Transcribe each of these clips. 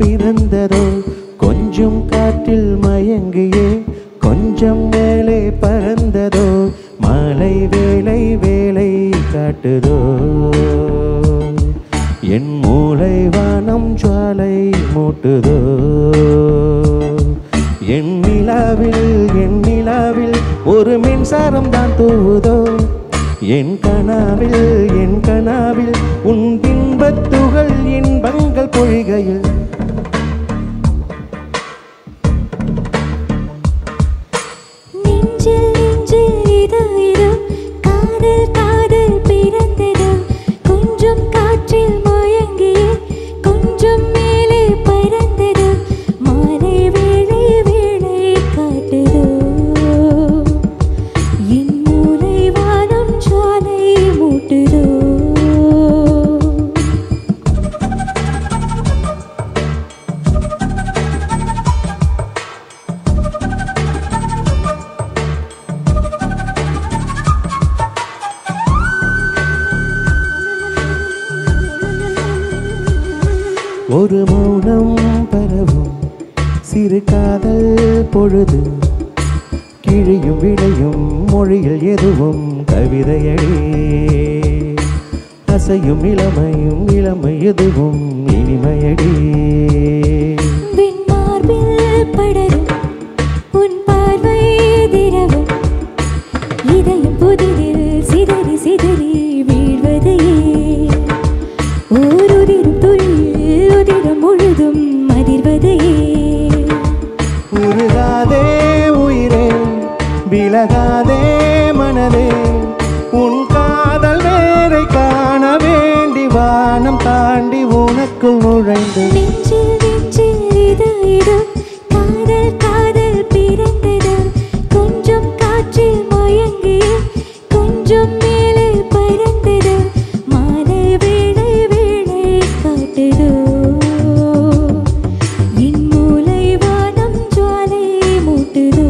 பிறந்ததோ கொஞ்சம் காற்றில் மயங்கியே கொஞ்சம் மேலே பறந்ததோ மாலை வேலை வேலை காட்டுதோ என் மூளை வானம் ஜுவாலை மூட்டுதோ என் நிலாவில் என் நிலாவில் ஒரு மின்சாரம் தான் தூவுதோ என் கனாவில் என் கனாவில் உன் பின்பத் துகள் இன்பங்கள் பொழிகையில் நெஞ்சில் நெஞ்சில் இதோ இதோ காதல் காதல் பிறந்ததோ கொஞ்சம் காற்றில் முழங்கியே கொஞ்சம் மேலே பறந்ததோ மாலை வேளை வேளை காட்டுதோ என் மூளை வானம் ஜுவாலை மூட்டுதோ ஒரு மௌனம் பரவும் சிறு காதல் பொழுது கிழியும் விடையும் மொழியில் எதுவும் கவிதையடி அசையும் இளமையும் இளமை எதுவும் இனிமையடி விண்மார்பில் படரும் உன் பார்வை திரவம் இதயம் புதிரில் சிதறி சிதறி வீழ்வதையே ஓருதிரும் துளியில் உதிரம் முழுதும் அதிர்வதையே உருகாதே உயிரே விலகாதே மனதே உன் காதல் வேரை காண வேண்டி வானம் தாண்டி உனக்குள் நுழைந்து நெஞ்சில் நெஞ்சில் இது இது காதல் காதல் பிறந்தது கொஞ்சம் காற்றில் மயங்கி கொஞ்சம் மேலே பறந்தது மாலை வேளை வேளை காட்டுதோ என் மூளை வானம் ஜுவாலை மூட்டுதோ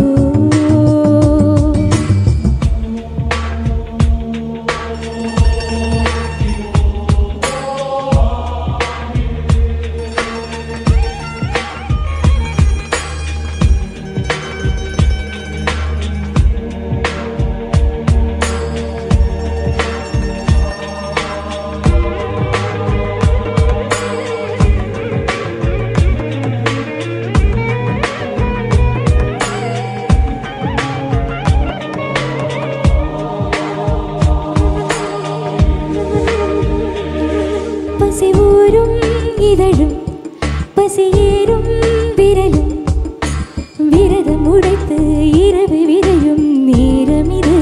பசி ஊறும் இதழும் பசியேறும் விரலும் விரதம் உடைத்து இரவு விரையும் நேரம் இது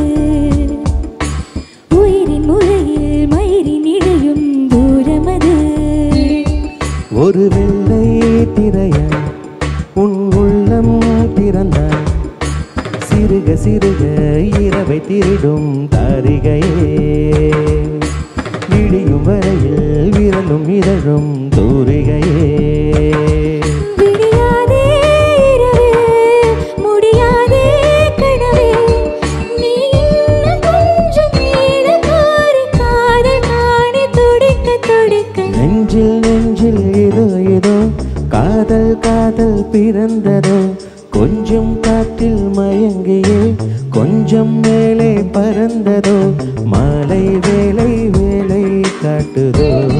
உயிரின் முறையில் மயிரின் இடையும் தூரமது ஒரு வெள்ளை திரையாய் உன் உள்ளம் திறந்தாய் சிறுக சிறுக இரவை திருடும் தாரிகையே விடியும் வரையில் விரலும் இதழும் தூரிகையே விடியாதே இரவே முடியாதே கனவே நீ இன்னும் கொஞ்சம் மேல கோரி காதல் நாடி துடிக்க துடிக்க நெஞ்சில் நெஞ்சில் ஏதோ ஏதோ காதல் காதல் பிறந்ததோ கொஞ்சம் காற்றில் மயங்கியே கொஞ்சம் மேலே பறந்ததோ மாலை வேலை வேலை காட்டுதோ